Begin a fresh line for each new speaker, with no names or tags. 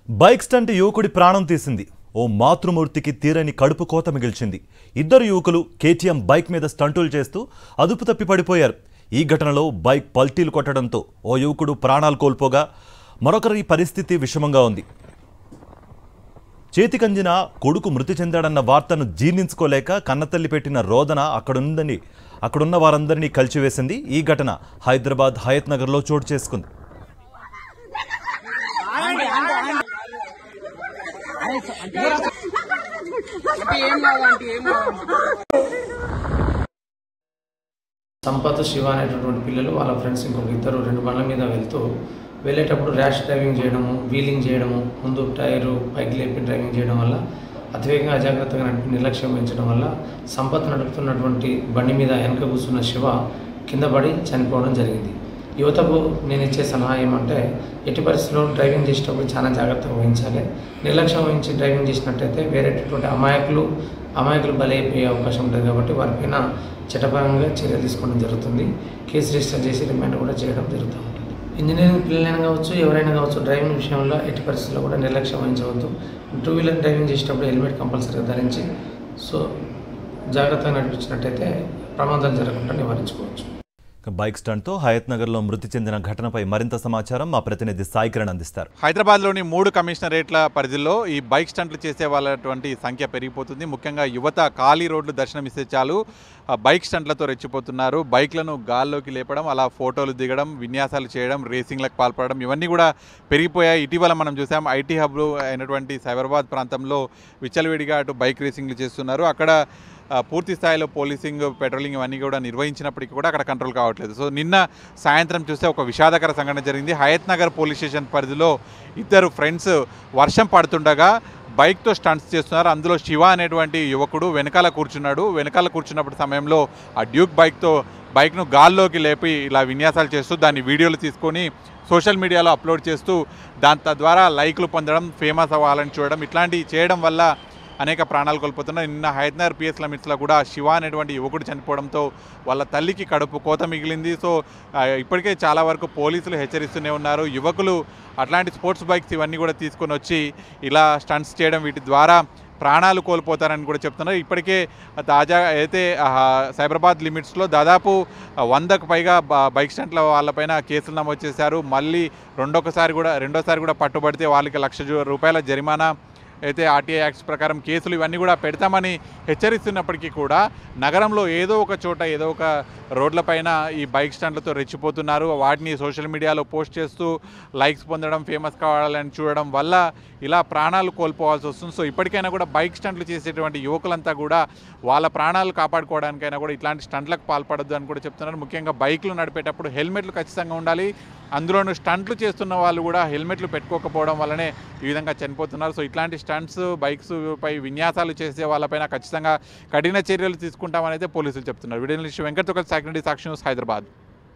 bike stunt యువకుడి ప్రాణం తీసింది ఓ మాతృమూర్తికి తీరని కడుపు కోత మిగిల్చింది ఇద్దరు యువకులు కేటీఎం బైక్ మీద స్టంటులు చేస్తూ అదుపు తప్పి పడిపోయారు ఈ ఘటనలో బైక్ పల్టీలు కొట్టడంతో ఓ యువకుడు ప్రాణాలు కోల్పోగా మరొకరి పరిస్థితి విషమంగా ఉంది చేతికందిన కొడుకు మృతి చెందాడన్న వార్తను జీర్ణించుకోలేక కన్నతల్లి పెట్టిన రోదన అక్కడుందని అక్కడున్న వారందరినీ కలిచివేసింది ఈ ఘటన హైదరాబాద్ హయత్ నగర్లో చోటు చేసుకుంది
అంటే ఏం కాదు అంటే ఏం కాదు
సంపత్ శివ అనేటటువంటి పిల్లలు వాళ్ళ ఫ్రెండ్స్ ఇంకొక ఇద్దరు రెండు బండ్ల మీద వెళ్తూ వెళ్ళేటప్పుడు ర్యాష్ డ్రైవింగ్ చేయడము వీలింగ్ చేయడము ముందు టైరు పైకి లేపి డ్రైవింగ్ చేయడం వల్ల అతివేగంగా అజాగ్రత్తగా నడిపి నిర్లక్ష్యం వహించడం వల్ల సంపత్ నడుపుతున్నటువంటి బండి మీద వెనక కూర్చున్న శివ కింద పడి చనిపోవడం జరిగింది యువతకు నేను ఇచ్చే సలహా ఏమంటే ఎట్టి పరిస్థితుల్లో డ్రైవింగ్ చేసేటప్పుడు చాలా జాగ్రత్తగా వహించాలి నిర్లక్ష్యం వహించి డ్రైవింగ్ చేసినట్టయితే వేరేటటువంటి అమాయకులు అమాయకులు బలైపోయే అవకాశం ఉంటుంది కాబట్టి వారిపైన చట్టపరంగా చర్య తీసుకోవడం జరుగుతుంది కేసు రిజిస్టర్ చేసి రిమాండ్ కూడా చేయడం జరుగుతూ ఉంటుంది ఇంజనీరింగ్ పిల్లలైనా కావచ్చు ఎవరైనా కావచ్చు డ్రైవింగ్ విషయంలో ఎట్టి పరిస్థితుల్లో కూడా నిర్లక్ష్యం వహించవద్దు టూ వీలర్ డ్రైవింగ్ చేసేటప్పుడు హెల్మెట్ కంపల్సరీగా ధరించి సో జాగ్రత్తగా నడిపించినట్టయితే ప్రమాదాలు జరగకుండా నివారించుకోవచ్చు
బైక్ స్టంట్తో హయత్ నగర్లో మృతి చెందిన ఘటనపై మరింత సమాచారం మా ప్రతినిధి సాయి కిరణ్ అందిస్తారు
హైదరాబాద్లోని మూడు కమిషనరేట్ల పరిధిలో ఈ బైక్ స్టంట్లు చేసే వాళ్ళటువంటి సంఖ్య పెరిగిపోతుంది ముఖ్యంగా యువత ఖాళీ రోడ్లు దర్శనమిస్తే చాలు ఆ బైక్ స్టంట్లతో రెచ్చిపోతున్నారు బైక్లను గాల్లోకి లేపడం అలా ఫోటోలు దిగడం విన్యాసాలు చేయడం రేసింగ్లకు పాల్పడడం ఇవన్నీ కూడా పెరిగిపోయాయి ఇటీవల మనం చూసాం ఐటీ హబ్ అయినటువంటి సైబరాబాద్ ప్రాంతంలో విచ్చలవిడిగా అటు బైక్ రేసింగ్లు చేస్తున్నారు అక్కడ ఆ, పూర్తి స్థాయిలో పోలీసింగ్ పెట్రోలింగ్ ఇవన్నీ కూడా నిర్వహించినప్పటికీ కూడా అక్కడ కంట్రోల్ కావట్లేదు సో నిన్న సాయంత్రం చూస్తే ఒక విషాదకర సంఘటన జరిగింది హయత్ నగర్ పోలీస్ స్టేషన్ పరిధిలో ఇద్దరు ఫ్రెండ్స్ వర్షం పడుతుండగా బైక్తో స్టంట్స్ చేస్తున్నారు అందులో శివ అనేటువంటి యువకుడు వెనకాల కూర్చున్నాడు వెనకాల కూర్చున్నప్పుడు సమయంలో ఆ డ్యూక్ బైక్తో బైక్ను గాల్లోకి లేపి ఇలా విన్యాసాలు చేస్తూ దాన్ని వీడియోలు తీసుకొని సోషల్ మీడియాలో అప్లోడ్ చేస్తూ దాని తద్వారా లైక్లు పొందడం ఫేమస్ అవ్వాలని చూడడం ఇట్లాంటివి చేయడం వల్ల అనేక ప్రాణాలు కోల్పోతున్నారు నిన్న హైదనగర్ పిఎస్ లిమిట్స్లో కూడా శివ అనేటువంటి యువకుడు చనిపోవడంతో వాళ్ళ తల్లికి కడుపు కోత మిగిలింది సో ఆ, ఇప్పటికే చాలా వరకు పోలీసులు హెచ్చరిస్తూనే ఉన్నారు యువకులు అట్లాంటి స్పోర్ట్స్ బైక్స్ ఇవన్నీ కూడా తీసుకొని వచ్చి ఇలా స్టంట్స్ చేయడం వీటి ద్వారా ప్రాణాలు కోల్పోతారని కూడా చెప్తున్నారు ఇప్పటికే తాజా అయితే ఆ, సైబరాబాద్ లిమిట్స్లో దాదాపు వందకు పైగా బ- బైక్ స్టంట్ల వాళ్ళపైన కేసులు నమోదు చేశారు మళ్ళీ రెండొకసారి కూడా రెండోసారి కూడా పట్టుబడితే వాళ్ళకి లక్ష జు- రూపాయల జరిమానా అయితే ఆర్టీఐ యాక్ట్స్ ప్రకారం కేసులు ఇవన్నీ కూడా పెడతామని హెచ్చరిస్తున్నప్పటికీ కూడా నగరంలో ఏదో ఒక చోట ఏదో ఒక రోడ్లపైన ఈ బైక్ స్టాండ్లతో రెచ్చిపోతున్నారు వాటిని సోషల్ మీడియాలో పోస్ట్ చేస్తూ లైక్స్ పొందడం ఫేమస్ కావాలని చూడడం వల్ల ఇలా ప్రాణాలు కోల్పోవాల్సి వస్తుంది సో ఇప్పటికైనా కూడా బైక్ స్టంట్లు చేసేటువంటి యువకులంతా కూడా వాళ్ళ ప్రాణాలు కాపాడుకోవడానికైనా కూడా ఇట్లాంటి స్టంట్లకు పాల్పడద్దు అని కూడా చెప్తున్నారు ముఖ్యంగా బైక్లు నడిపేటప్పుడు హెల్మెట్లు ఖచ్చితంగా ఉండాలి అందులోనూ స్టంట్లు చేస్తున్న వాళ్ళు కూడా హెల్మెట్లు పెట్టుకోకపోవడం వల్లనే ఈ విధంగా చనిపోతున్నారు సో ఇట్లాంటి స్టంట్స్ బైక్స్ పై విన్యాసాలు చేసే వాళ్ళపైన ఖచ్చితంగా కఠిన చర్యలు తీసుకుంటామని అయితే పోలీసులు చెప్తున్నారు వీడియో నుంచి వెంకట్ సాక్షి న్యూస్ హైదరాబాద్